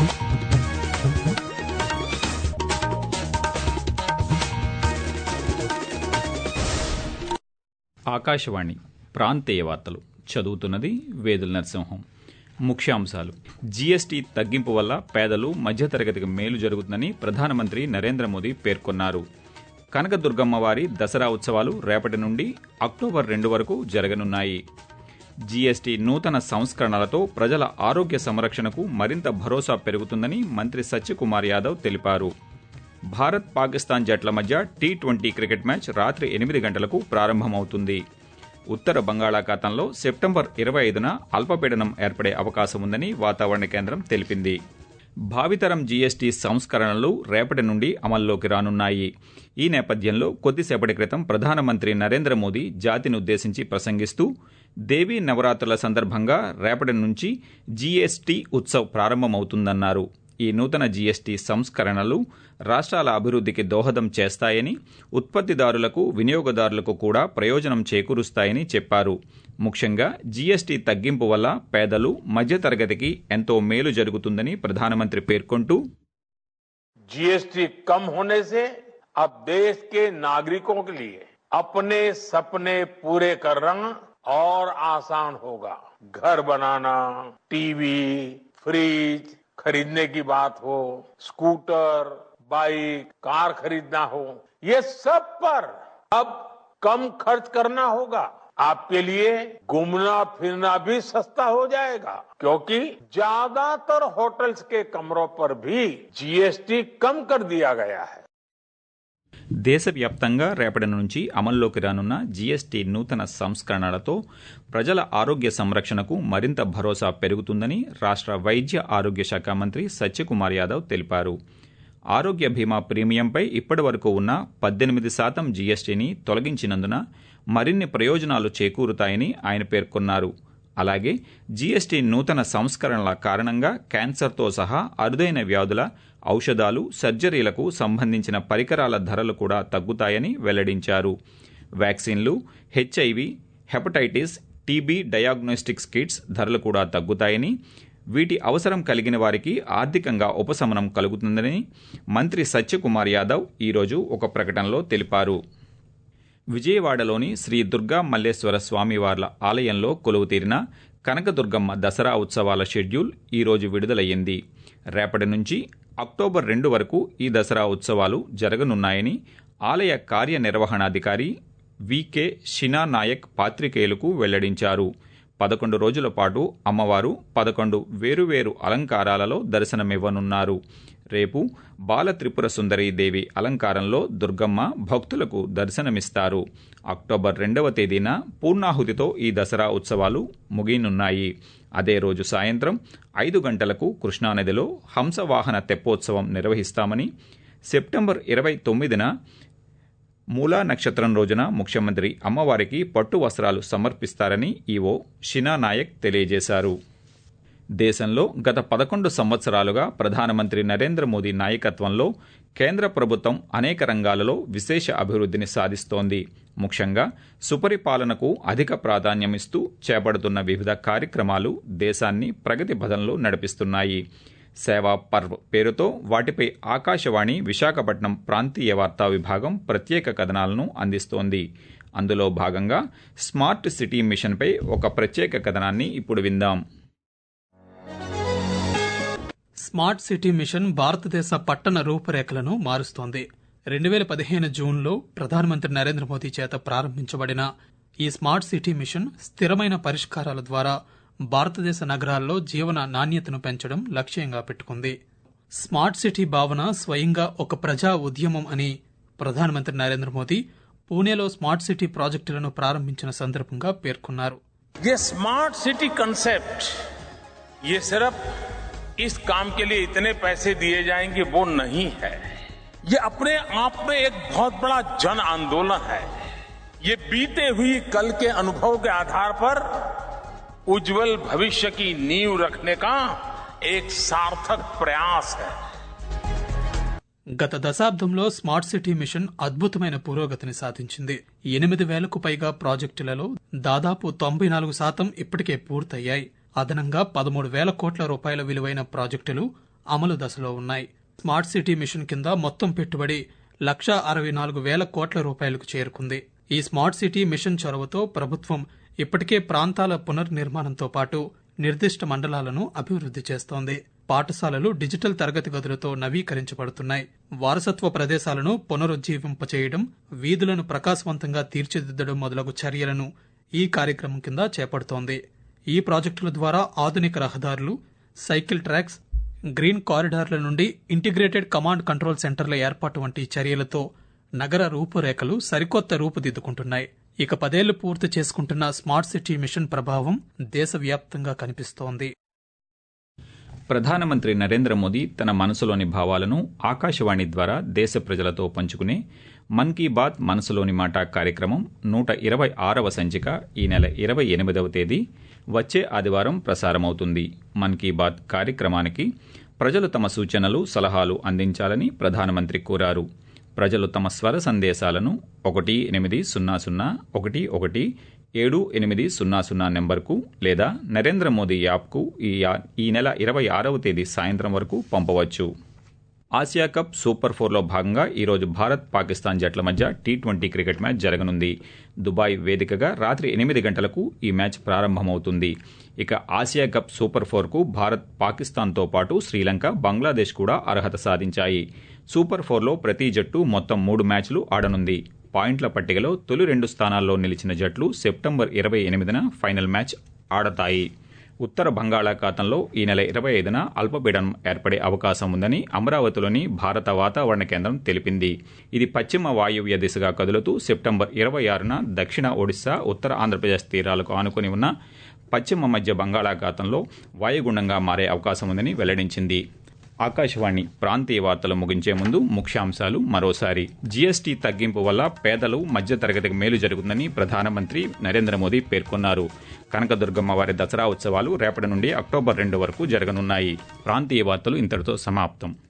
ఆకాశవాణి ప్రాంతీయ వార్తలు చదువుతున్నది వేదుల నరసింహం ముఖ్యాంశాలు జీఎస్టీ తగ్గింపు వల్ల పేదలు మధ్యతరగతికి మేలు జరుగుతుందని ప్రధానమంత్రి నరేంద్ర మోదీ పేర్కొన్నారు కనకదుర్గమ్మ వారి దసరా ఉత్సవాలు రేపటి నుండి అక్టోబర్ రెండు వరకు జరగనున్నాయి జీఎస్టీ నూతన సంస్కరణలతో ప్రజల ఆరోగ్య సంరక్షణకు మరింత భరోసా పెరుగుతుందని మంత్రి సత్యకుమార్ యాదవ్ తెలిపారు భారత్ పాకిస్తాన్ జట్ల మధ్య టీ ట్వంటీ క్రికెట్ మ్యాచ్ రాత్రి ఎనిమిది గంటలకు ప్రారంభమవుతుంది ఉత్తర బంగాళాఖాతంలో సెప్టెంబర్ ఇరవై ఐదున అల్పపీడనం ఏర్పడే అవకాశం ఉందని వాతావరణ కేంద్రం తెలిపింది భావితరం జీఎస్టీ సంస్కరణలు రేపటి నుండి అమల్లోకి రానున్నాయి ఈ నేపథ్యంలో కొద్దిసేపటి క్రితం ప్రధానమంత్రి నరేంద్ర మోదీ జాతిని ఉద్దేశించి ప్రసంగిస్తూ దేవీ నవరాత్రుల సందర్భంగా రేపటి నుంచి జీఎస్టీ ఉత్సవ్ ప్రారంభమవుతుందన్నారు ఈ నూతన జీఎస్టీ సంస్కరణలు రాష్ట్రాల అభివృద్ధికి దోహదం చేస్తాయని ఉత్పత్తిదారులకు వినియోగదారులకు కూడా ప్రయోజనం చేకూరుస్తాయని చెప్పారు ముఖ్యంగా జీఎస్టీ తగ్గింపు వల్ల పేదలు మధ్యతరగతికి ఎంతో మేలు జరుగుతుందని ప్రధానమంత్రి పేర్కొంటూ जीएसटी कम होने से अब देश के नागरिकों के लिए अपने सपने पूरे करना और आसान होगा घर बनाना टीवी फ्रिज खरीदने की बात हो स्कूटर बाइक कार खरीदना हो ये सब पर अब कम खर्च करना होगा आपके लिए घूमना फिरना भी सस्ता हो जाएगा क्योंकि ज्यादातर होटल्स के कमरों पर भी जीएसटी कम कर दिया गया है దేశవ్యాప్తంగా రేపటి నుంచి అమల్లోకి రానున్న జీఎస్టీ నూతన సంస్కరణలతో ప్రజల ఆరోగ్య సంరక్షణకు మరింత భరోసా పెరుగుతుందని రాష్ట్ర వైద్య ఆరోగ్య శాఖ మంత్రి సత్యకుమార్ యాదవ్ తెలిపారు ఆరోగ్య బీమా ప్రీమియంపై ఇప్పటి వరకు ఉన్న పద్దెనిమిది శాతం జీఎస్టీని తొలగించినందున మరిన్ని ప్రయోజనాలు చేకూరుతాయని ఆయన పేర్కొన్నారు అలాగే జీఎస్టీ నూతన సంస్కరణల కారణంగా క్యాన్సర్తో సహా అరుదైన వ్యాధుల ఔషధాలు సర్జరీలకు సంబంధించిన పరికరాల ధరలు కూడా తగ్గుతాయని వెల్లడించారు వ్యాక్సిన్లు HIV hepatitis TB diagnostics kits ధరలు కూడా తగ్గుతాయని వీటి అవసరం కలిగిన వారికి ఆర్థికంగా ఉపశమనం కలుగుతుందని మంత్రి సత్యకుమార్ యాదవ్ ఈరోజు ఒక ప్రకటనలో తెలిపారు విజయవాడలోని శ్రీ దుర్గా మల్లేశ్వర స్వామివార్ల ఆలయంలో కొలువుతీరిన కనకదుర్గమ్మ దసరా ఉత్సవాల షెడ్యూల్ ఈరోజు విడుదలయ్యింది రేపటి నుంచి అక్టోబర్ రెండు వరకు ఈ దసరా ఉత్సవాలు జరగనున్నాయని ఆలయ కార్యనిర్వహణాధికారి వికే షినా నాయక్ పాత్రికేయులకు వెల్లడించారు పదకొండు రోజుల పాటు అమ్మవారు పదకొండు వేరువేరు అలంకారాలలో దర్శనమివ్వనున్నారు రేపు బాల త్రిపుర సుందరీ దేవి అలంకారంలో దుర్గమ్మ భక్తులకు దర్శనమిస్తారు అక్టోబర్ రెండవ తేదీన పూర్ణాహుతితో ఈ దసరా ఉత్సవాలు ముగియనున్నాయి అదే రోజు సాయంత్రం ఐదు గంటలకు కృష్ణానదిలో హంసవాహన తెప్పోత్సవం నిర్వహిస్తామని సెప్టెంబర్ ఇరవై తొమ్మిదిన మూలా నక్షత్రం రోజున ముఖ్యమంత్రి అమ్మవారికి పట్టు వస్త్రాలు సమర్పిస్తారని ఈవో షినా నాయక్ తెలియజేశారు దేశంలో గత పదకొండు సంవత్సరాలుగా ప్రధానమంత్రి నరేంద్ర మోదీ నాయకత్వంలో కేంద్ర ప్రభుత్వం అనేక రంగాలలో విశేష అభివృద్ధిని సాధిస్తోంది ముఖ్యంగా సుపరిపాలనకు అధిక ప్రాధాన్యమిస్తూ చేపడుతున్న వివిధ కార్యక్రమాలు దేశాన్ని ప్రగతి పదంలో నడిపిస్తున్నాయి సేవా పర్వ్ పేరుతో వాటిపై ఆకాశవాణి విశాఖపట్నం ప్రాంతీయ వార్తా విభాగం ప్రత్యేక కథనాలను అందిస్తోంది అందులో భాగంగా స్మార్ట్ సిటీ మిషన్పై ఒక ప్రత్యేక కథనాన్ని ఇప్పుడు విందాం స్మార్ట్ సిటీ మిషన్ భారతదేశ పట్టణ రూపురేఖలను మారుస్తోంది రెండు వేల పదిహేను జూన్లో ప్రధానమంత్రి నరేంద్ర మోదీ చేత ప్రారంభించబడిన ఈ స్మార్ట్ సిటీ మిషన్ స్థిరమైన పరిష్కారాల ద్వారా భారతదేశ నగరాల్లో జీవన నాణ్యతను పెంచడం లక్ష్యంగా పెట్టుకుంది స్మార్ట్ సిటీ భావన స్వయంగా ఒక ప్రజా ఉద్యమం అని ప్రధానమంత్రి నరేంద్ర మోదీ పూణేలో స్మార్ట్ సిటీ ప్రాజెక్టులను ప్రారంభించిన సందర్భంగా పేర్కొన్నారు ये स्मार्ट सिटी कंसेप्ट ये सिर्फ इस काम के लिए इतने पैसे दिए जाएंगे वो नहीं है ये अपने आप में एक बहुत बड़ा जन आंदोलन है ये बीते हुई कल के अनुभव के आधार पर उज्जवल भविष्य की नींव रखने का एक सार्थक प्रयास है గత దశాబ్దంలో స్మార్ట్ సిటీ మిషన్ అద్భుతమైన పురోగతిని సాధించింది ఎనిమిది వేలకు పైగా ప్రాజెక్టులలో దాదాపు తొంభై నాలుగు శాతం ఇప్పటికే పూర్తయ్యాయి అదనంగా పదమూడు వేల కోట్ల రూపాయల విలువైన ప్రాజెక్టులు అమలు దశలో ఉన్నాయి స్మార్ట్ సిటీ మిషన్ కింద మొత్తం పెట్టుబడి లక్ష అరవై నాలుగు వేల కోట్ల రూపాయలకు చేరుకుంది ఈ స్మార్ట్ సిటీ మిషన్ చొరవతో ప్రభుత్వం ఇప్పటికే ప్రాంతాల పునర్నిర్మాణంతో పాటు నిర్దిష్ట మండలాలను అభివృద్ది చేస్తోంది పాఠశాలలు డిజిటల్ తరగతి గదులతో నవీకరించబడుతున్నాయి వారసత్వ ప్రదేశాలను పునరుజ్జీవింపచేయడం వీధులను ప్రకాశవంతంగా తీర్చిదిద్దడం మొదలగు చర్యలను ఈ కార్యక్రమం కింద చేపడుతోంది ఈ ప్రాజెక్టుల ద్వారా ఆధునిక రహదారులు సైకిల్ ట్రాక్స్ గ్రీన్ కారిడార్ల నుండి ఇంటిగ్రేటెడ్ కమాండ్ కంట్రోల్ సెంటర్ల ఏర్పాటు వంటి చర్యలతో నగర రూపురేఖలు సరికొత్త రూపుదిద్దుకుంటున్నాయి ఇక పదేళ్లు పూర్తి చేసుకుంటున్న స్మార్ట్ సిటీ మిషన్ ప్రభావం దేశవ్యాప్తంగా కనిపిస్తోంది ప్రధానమంత్రి నరేంద్ర మోదీ తన మనసులోని భావాలను ఆకాశవాణి ద్వారా దేశ ప్రజలతో పంచుకునే మన్ కీ బాత్ మనసులోని మాట కార్యక్రమం నూట ఇరవై ఆరవ సంచిక ఈ నెల ఇరవై ఎనిమిదవ తేదీ వచ్చే ఆదివారం ప్రసారమవుతుంది మన్ కీ బాత్ కార్యక్రమానికి ప్రజలు తమ సూచనలు సలహాలు అందించాలని ప్రధానమంత్రి కోరారు ప్రజలు తమ స్వర సందేశాలను ఒకటి ఎనిమిది సున్నా సున్నా ఒకటి ఒకటి ఏడు ఎనిమిది సున్నా సున్నా నెంబర్కు లేదా నరేంద్ర మోదీ యాప్కు ఈ ఈ నెల ఇరవై ఆరవ తేదీ సాయంత్రం వరకు పంపవచ్చు ఆసియా కప్ సూపర్ ఫోర్లో భాగంగా ఈరోజు భారత్ పాకిస్తాన్ జట్ల మధ్య టీ ట్వంటీ క్రికెట్ మ్యాచ్ జరగనుంది దుబాయ్ వేదికగా రాత్రి ఎనిమిది గంటలకు ఈ మ్యాచ్ ప్రారంభమవుతుంది ఇక ఆసియా కప్ సూపర్ ఫోర్కు భారత్ పాకిస్తాన్తో పాటు శ్రీలంక బంగ్లాదేశ్ కూడా అర్హత సాధించాయి సూపర్ ఫోర్లో ప్రతి జట్టు మొత్తం మూడు మ్యాచ్లు ఆడనుంది పాయింట్ల పట్టికలో తొలి రెండు స్థానాల్లో నిలిచిన జట్లు సెప్టెంబర్ ఇరవై ఎనిమిదిన ఫైనల్ మ్యాచ్ ఆడతాయి ఉత్తర బంగాళాఖాతంలో ఈ నెల ఇరవై ఐదున అల్పపీడనం ఏర్పడే అవకాశం ఉందని అమరావతిలోని భారత వాతావరణ కేంద్రం తెలిపింది ఇది పశ్చిమ వాయువ్య దిశగా కదులుతూ సెప్టెంబర్ ఇరవై ఆరున దక్షిణ ఒడిశా ఉత్తర ఆంధ్రప్రదేశ్ తీరాలకు ఆనుకుని ఉన్న పశ్చిమ మధ్య బంగాళాఖాతంలో వాయుగుండంగా మారే అవకాశం ఉందని వెల్లడించింది ఆకాశవాణి ప్రాంతీయ వార్తలు ముగించే ముందు ముఖ్యాంశాలు మరోసారి జీఎస్టీ తగ్గింపు వల్ల పేదలు మధ్యతరగతికి మేలు జరుగుతుందని ప్రధానమంత్రి నరేంద్ర మోదీ పేర్కొన్నారు కనకదుర్గమ్మ వారి దసరా ఉత్సవాలు రేపటి నుండి అక్టోబర్ రెండు వరకు జరగనున్నాయి ప్రాంతీయ వార్తలు ఇంతటితో సమాప్తం